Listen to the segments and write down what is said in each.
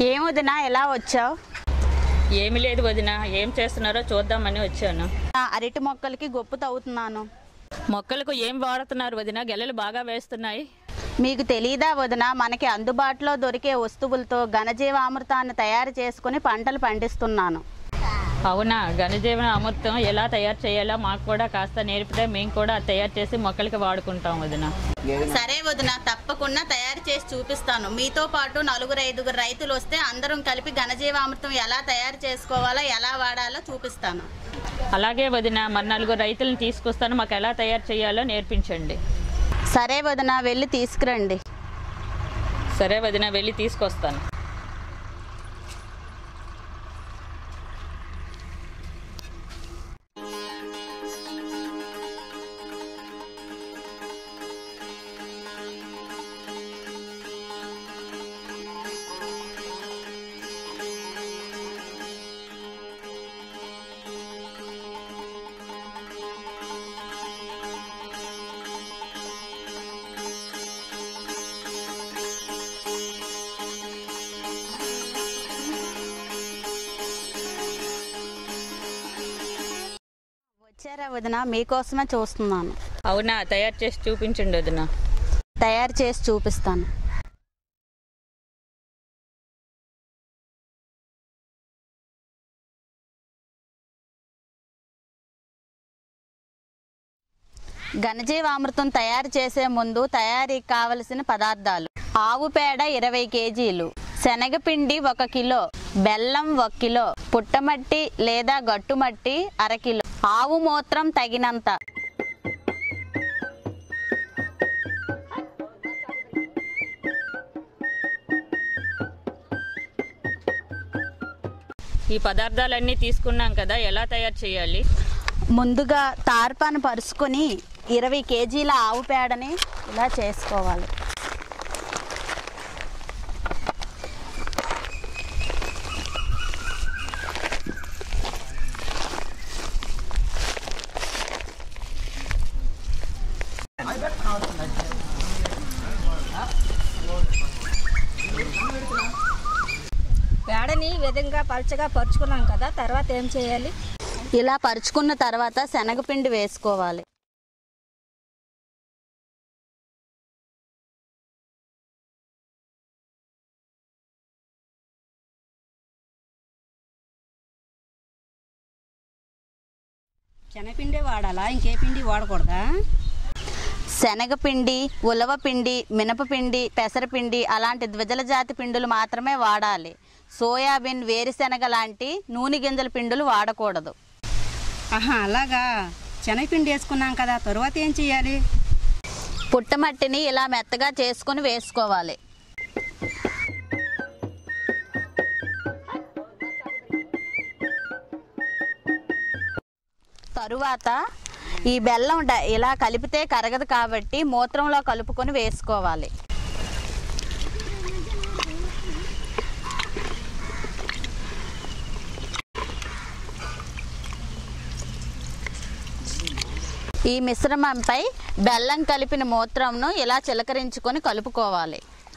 ఏం వదినా ఎలా వచ్చావు ఏమి లేదు వదిన ఏం చేస్తున్నారో చూద్దామని వచ్చాను అరటి మొక్కలకి గొప్పు తవ్వుతున్నాను మొక్కలకు ఏం వాడుతున్నారు వదిన గెలలు బాగా వేస్తున్నాయి మీకు తెలీదా వదిన మనకి అందుబాటులో దొరికే వస్తువులతో ఘనజీవామృతాన్ని తయారు చేసుకుని పంటలు పండిస్తున్నాను అవునా ఘనజీవన అమృతం ఎలా తయారు చేయాలో మాకు కూడా కాస్త నేర్పితే మేము కూడా అది తయారు చేసి మొక్కలకి వాడుకుంటాం వదిన సరే వదిన తప్పకుండా తయారు చేసి చూపిస్తాను మీతో పాటు నలుగురు ఐదుగురు రైతులు వస్తే అందరం కలిపి ఘనజీవామృతం ఎలా తయారు చేసుకోవాలో ఎలా వాడాలో చూపిస్తాను అలాగే వదిన మరి నలుగురు రైతులను తీసుకొస్తాను మాకు ఎలా తయారు చేయాలో నేర్పించండి సరే వదిన వెళ్ళి తీసుకురండి సరే వదిన వెళ్ళి తీసుకొస్తాను వచ్చారా వదిన మీకోసమే చూస్తున్నాను అవునా తయారు చేసి చూపించండి వదిన తయారు చేసి చూపిస్తాను ఘనజీవామృతం తయారు చేసే ముందు తయారీకి కావలసిన పదార్థాలు ఆవు పేడ ఇరవై కేజీలు శనగపిండి ఒక కిలో బెల్లం ఒక కిలో పుట్టమట్టి లేదా గట్టుమట్టి అరకిలో ఆవు మూత్రం తగినంత ఈ పదార్థాలన్నీ తీసుకున్నాం కదా ఎలా తయారు చేయాలి ముందుగా తార్పాను పరుచుకొని ఇరవై కేజీల ఆవు పేడని ఇలా చేసుకోవాలి పేడని ఈ విధంగా పలుచగా పరుచుకున్నాం కదా తర్వాత ఏం చేయాలి ఇలా పరుచుకున్న తర్వాత శనగపిండి వేసుకోవాలి శనగపిండే వాడాలా ఇంకే పిండి వాడకూడదా శనగపిండి ఉలవపిండి మినపపిండి పెసరపిండి అలాంటి ద్విజల జాతి పిండులు మాత్రమే వాడాలి సోయాబీన్ వేరుశెనగ లాంటి నూనె గింజల పిండులు వాడకూడదు ఆహా అలాగా శనగపిండి వేసుకున్నాం కదా తర్వాత ఏం చేయాలి పుట్టమట్టిని ఇలా మెత్తగా చేసుకొని వేసుకోవాలి తరువాత ఈ బెల్లం డ- ఇలా కలిపితే కరగదు కాబట్టి మూత్రంలో కలుపుకొని వేసుకోవాలి ఈ మిశ్రమంపై బెల్లం కలిపిన మూత్రంను ఇలా చిలకరించుకొని కలుపుకోవాలి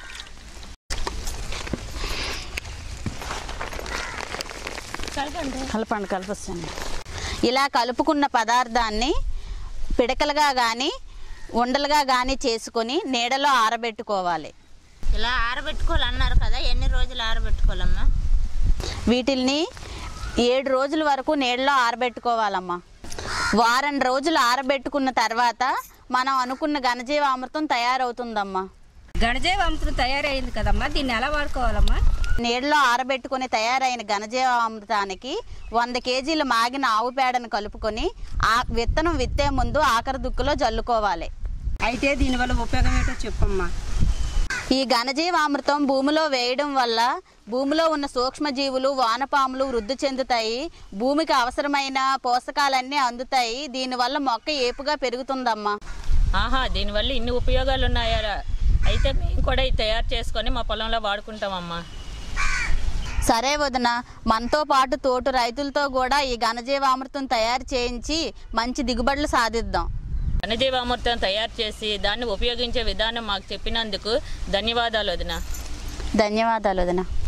కలపండి కలిపిస్తాను ఇలా కలుపుకున్న పదార్థాన్ని పిడకలుగా కానీ ఉండలుగా కానీ చేసుకొని నీడలో ఆరబెట్టుకోవాలి ఇలా ఆరబెట్టుకోవాలన్నారు కదా ఎన్ని రోజులు ఆరబెట్టుకోవాలమ్మా వీటిల్ని ఏడు రోజుల వరకు నీడలో ఆరబెట్టుకోవాలమ్మా వారం రోజులు ఆరబెట్టుకున్న తర్వాత మనం అనుకున్న ఘనజీవామృతం తయారవుతుందమ్మా గణజీవామృతం తయారైంది కదమ్మా దీన్ని ఎలా వాడుకోవాలమ్మా నీడలో ఆరబెట్టుకుని తయారైన ఘనజీవామృతానికి వంద కేజీలు మాగిన ఆవు పేడను కలుపుకొని ఆ విత్తనం విత్తే ముందు ఆఖరి దుక్కులో జల్లుకోవాలి అయితే దీనివల్ల ఉపయోగం ఏంటో చెప్పమ్మా ఈ ఘనజీవామృతం భూమిలో వేయడం వల్ల భూమిలో ఉన్న సూక్ష్మజీవులు వానపాములు వృద్ధి చెందుతాయి భూమికి అవసరమైన పోషకాలన్నీ అందుతాయి దీనివల్ల మొక్క ఏపుగా పెరుగుతుందమ్మా ఆహా దీనివల్ల ఇన్ని ఉపయోగాలు ఉన్నాయా అయితే మేము కూడా ఇది తయారు చేసుకొని మా పొలంలో వాడుకుంటామమ్మా సరే వదిన మనతో పాటు తోటి రైతులతో కూడా ఈ ఘనజీవామృతం తయారు చేయించి మంచి దిగుబడులు సాధిద్దాం ఘనజీవామృతం తయారు చేసి దాన్ని ఉపయోగించే విధానం మాకు చెప్పినందుకు ధన్యవాదాలు వదిన ధన్యవాదాలు వదిన